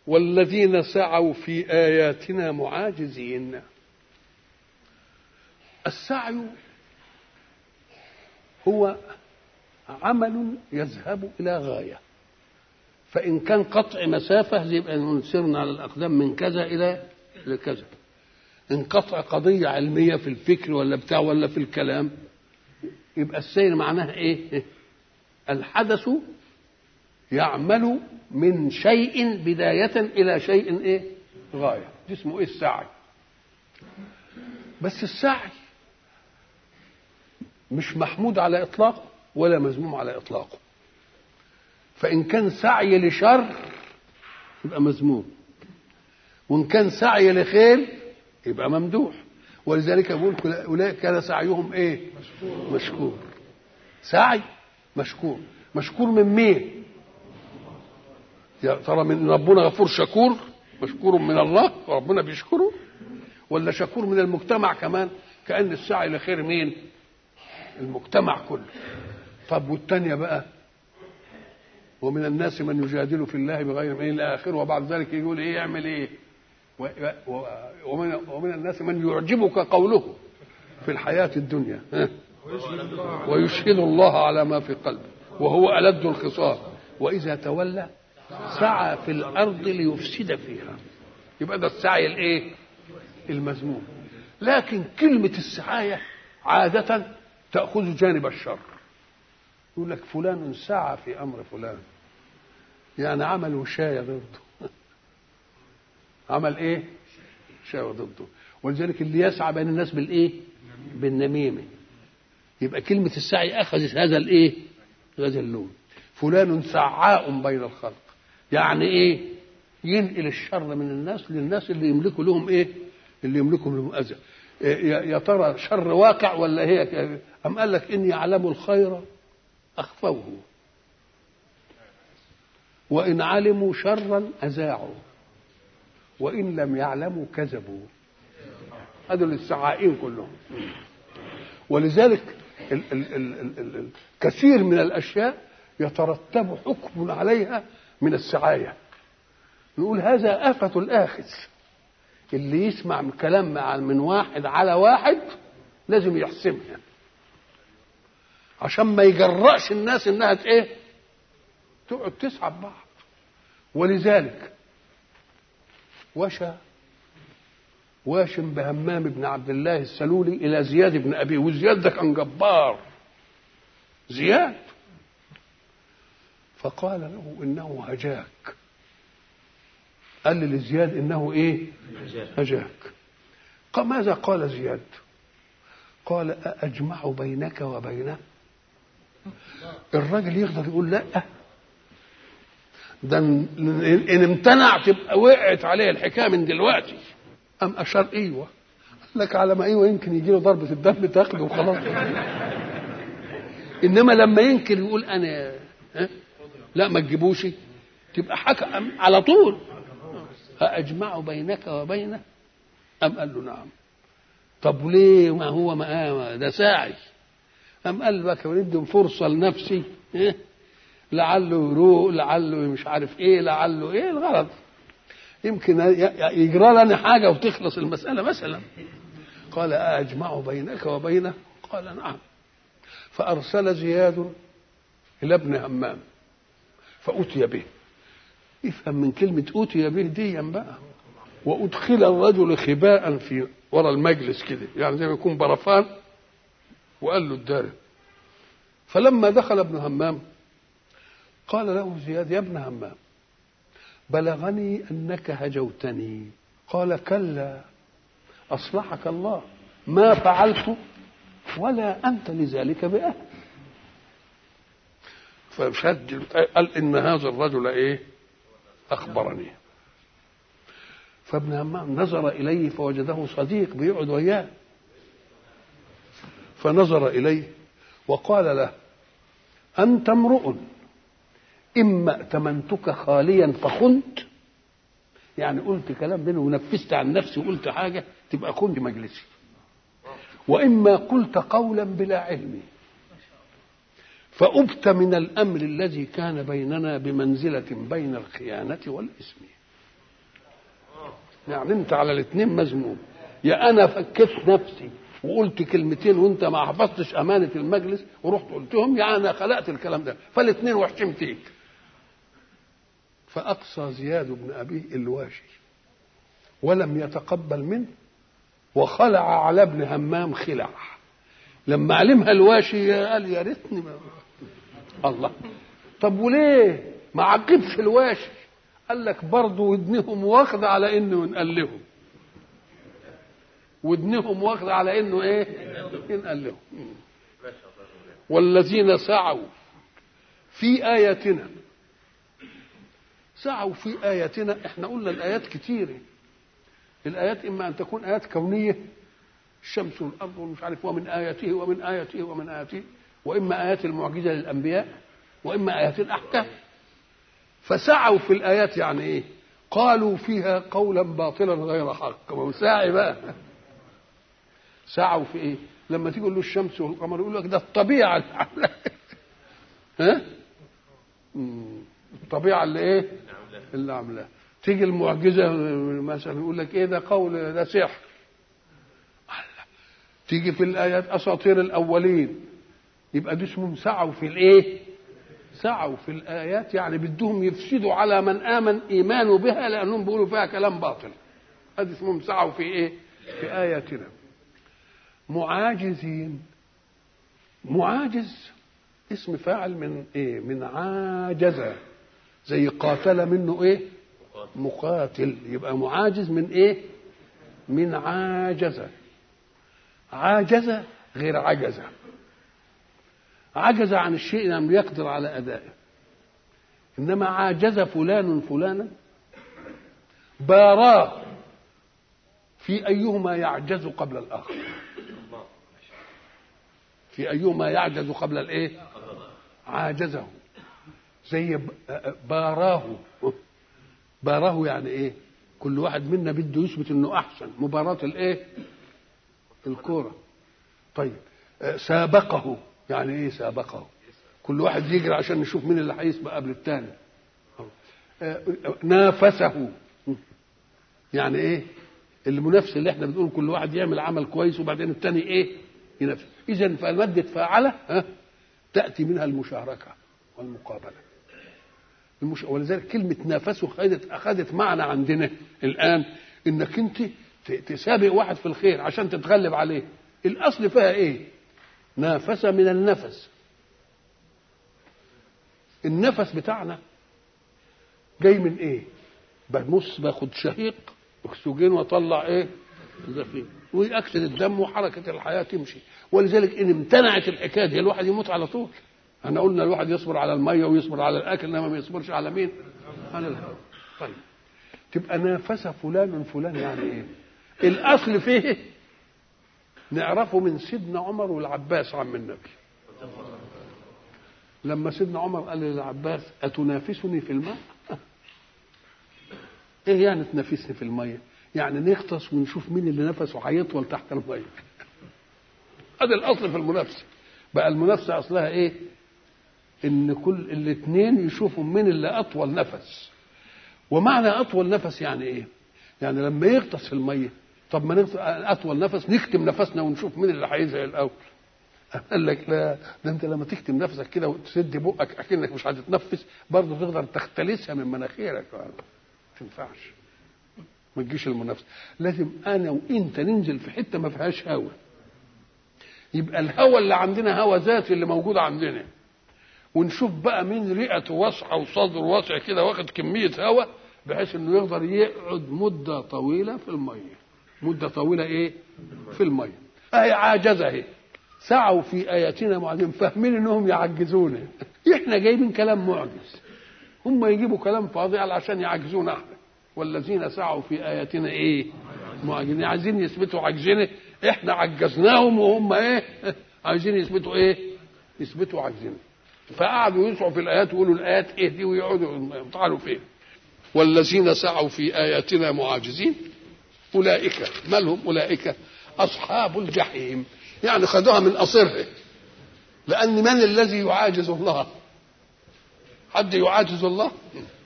والذين سعوا في آياتنا معاجزين السعي هو عمل يذهب إلى غاية فإن كان قطع مسافة يبقى نسيرنا على الأقدام من كذا إلى إلى كذا إن قطع قضية علمية في الفكر ولا بتاع ولا في الكلام يبقى السير معناها إيه؟ الحدث يعمل من شيء بداية إلى شيء إيه؟ غاية دي اسمه إيه السعي بس السعي مش محمود على إطلاقه ولا مذموم على إطلاقه فإن كان سعي لشر يبقى مذموم وإن كان سعي لخير يبقى ممدوح ولذلك يقول أولئك كان سعيهم إيه؟ مشكور مشكور سعي مشكور مشكور من مين؟ يا ترى من ربنا غفور شكور مشكور من الله وربنا بيشكره ولا شكور من المجتمع كمان كأن السعي لخير مين؟ المجتمع كله طب والتانية بقى ومن الناس من يجادل في الله بغير علم الى اخره وبعد ذلك يقول ايه يعمل ايه ومن, ومن الناس من يعجبك قوله في الحياة الدنيا ويشهد الله على ما في قلبه وهو ألد الخصام وإذا تولى سعى في الأرض ليفسد فيها يبقى ده السعي الإيه؟ المذموم لكن كلمة السعاية عادة تأخذ جانب الشر يقول لك فلان سعى في أمر فلان يعني عمل وشاية ضده عمل ايه شاوى ضده ولذلك اللي يسعى بين الناس بالايه بالنميمه يبقى كلمه السعي اخذت هذا الايه هذا اللون فلان سعاء بين الخلق يعني ايه ينقل الشر من الناس للناس اللي يملكوا لهم ايه اللي يملكوا لهم اذى يا ترى شر واقع ولا هي أم قال لك إني أعلم الخير أخفوه وإن علموا شرا أذاعوا وإن لم يعلموا كذبوا هذول السعائين كلهم ولذلك ال ال ال ال ال كثير من الأشياء يترتب حكم عليها من السعاية نقول هذا آفة الآخذ اللي يسمع كلام من واحد على واحد لازم يحسمها عشان ما يجرأش الناس انها ايه تقعد تسعى ببعض ولذلك وشى واشم بهمام بن عبد الله السلولي الى زياد بن ابيه وزياد ده كان جبار زياد فقال له انه هجاك قال لزياد انه ايه هجاك قال ماذا قال زياد قال أأجمع بينك وبينه الراجل يقدر يقول لا ده ان امتنع تبقى وقعت عليه الحكايه من دلوقتي ام اشار ايوه قال لك على ما ايوه يمكن يجي له ضربه الدم تاخده وخلاص انما لما ينكر يقول انا ها؟ لا ما تجيبوش تبقى حكم على طول أأجمع بينك وبينه أم قال له نعم طب ليه ما هو ما ده ساعي أم قال لك ندي فرصة لنفسي إيه؟ لعله يروق لعله مش عارف ايه لعله ايه الغرض يمكن يجرى لنا حاجه وتخلص المساله مثلا قال أجمع بينك وبينه قال نعم فأرسل زياد إلى ابن همام فأتي به افهم من كلمة أوتي به دي بقى وأدخل الرجل خباء في ورا المجلس كده يعني زي ما يكون برفان وقال له الدارب فلما دخل ابن همام قال له زياد يا ابن همام بلغني أنك هجوتني قال كلا أصلحك الله ما فعلت ولا أنت لذلك بأهل فشد قال إن هذا الرجل إيه أخبرني فابن همام نظر إليه فوجده صديق بيقعد وياه فنظر إليه وقال له أنت امرؤ إما ائتمنتك خاليا فخنت يعني قلت كلام بيني ونفذت عن نفسي وقلت حاجة تبقى خنت مجلسي وإما قلت قولا بلا علم فأبت من الأمر الذي كان بيننا بمنزلة بين الخيانة والإثم يعني انت على الاثنين مذموم يا انا فكيت نفسي وقلت كلمتين وانت ما حفظتش امانه المجلس ورحت قلتهم يا انا خلقت الكلام ده فالاثنين وحشين فيك فاقصى زياد بن ابيه الواشي ولم يتقبل منه وخلع على ابن همام خلع لما علمها الواشي قال يا ريتني ما الله طب وليه ما عقبش الواشي قال لك برضه ودنهم واخده على انه نقلهم ودنهم واخده على انه ايه ينقلهم والذين سعوا في اياتنا سعوا في اياتنا احنا قلنا الايات كتيره الايات اما ان تكون ايات كونيه الشمس والارض ومش عارف ومن اياته ومن اياته ومن اياته واما ايات المعجزه للانبياء واما ايات الاحكام فسعوا في الايات يعني ايه قالوا فيها قولا باطلا غير حق ما هو ساعي بقى سعوا في ايه لما تيجي تقول له الشمس والقمر يقول لك ده الطبيعه اللي عاملة. ها مم. الطبيعه اللي ايه اللي عاملاها تيجي المعجزه مثلا يقول لك ايه ده قول ده سحر الله. تيجي في الايات اساطير الاولين يبقى دي اسمهم سعوا في الايه سعوا في الايات يعني بدهم يفسدوا على من امن ايمانه بها لانهم بيقولوا فيها كلام باطل هذه اسمهم سعوا في ايه في اياتنا معاجزين معاجز اسم فاعل من ايه من عاجز زي قاتل منه ايه مقاتل يبقى معاجز من ايه من عاجز عاجز غير عجز عجز عن الشيء لم يقدر على ادائه انما عاجز فلان فلانا باراه في ايهما يعجز قبل الاخر في ايهما يعجز قبل الايه عاجزه زي باراه باراه يعني ايه كل واحد منا بده يثبت انه احسن مباراه الايه الكوره طيب سابقه يعني ايه سابقه كل واحد يجري عشان نشوف مين اللي هيسبق قبل الثاني نافسه يعني ايه المنافسه اللي احنا بنقول كل واحد يعمل عمل كويس وبعدين الثاني ايه ينافس اذا فماده فاعله ها تاتي منها المشاركه والمقابله المش... ولذلك كلمه نافسه خدت اخذت معنى عندنا الان انك انت تسابق واحد في الخير عشان تتغلب عليه الاصل فيها ايه نافس من النفس النفس بتاعنا جاي من ايه ببص باخد شهيق اكسجين واطلع ايه زفير ويأكسد الدم وحركة الحياة تمشي ولذلك إن امتنعت الحكاية دي الواحد يموت على طول احنا قلنا الواحد يصبر على المية ويصبر على الأكل إنما ما يصبرش على مين؟ على الهواء طيب تبقى نافس فلان فلان يعني إيه؟ الأصل فيه نعرفه من سيدنا عمر والعباس عم النبي لما سيدنا عمر قال للعباس أتنافسني في الماء؟ ايه يعني تنافسني في الميه يعني نغطس ونشوف مين اللي نفسه هيطول تحت الميه هذا الاصل في المنافسه بقى المنافسه اصلها ايه ان كل الاثنين يشوفوا مين اللي اطول نفس ومعنى اطول نفس يعني ايه يعني لما يغطس في الميه طب ما نغطس اطول نفس نكتم نفسنا ونشوف مين اللي هيزهق الاول قال لك لا ده انت لما تكتم نفسك كده وتسد بقك اكنك مش هتتنفس برضه تقدر تختلسها من مناخيرك ما تنفعش ما تجيش المنافسه لازم انا وانت ننزل في حته ما فيهاش هوا يبقى الهوا اللي عندنا هوا ذاتي اللي موجود عندنا ونشوف بقى مين رئته واسعه وصدره واسع كده واخد كميه هوا بحيث انه يقدر يقعد مده طويله في الميه مده طويله ايه في الميه اهي عاجزه اهي سعوا في اياتنا معجزين فاهمين انهم يعجزونا احنا جايبين كلام معجز هم يجيبوا كلام فاضي عشان يعجزونا احنا والذين سعوا في اياتنا ايه معجزين عايزين يثبتوا عجزنا احنا عجزناهم وهم ايه عايزين يثبتوا ايه يثبتوا عجزنا فقعدوا يسعوا في الايات ويقولوا الايات ايه دي ويقعدوا يطعنوا فيه والذين سعوا في اياتنا معاجزين اولئك ما لهم اولئك اصحاب الجحيم يعني خدوها من قصرها لان من الذي يعاجز الله حد يعاجز الله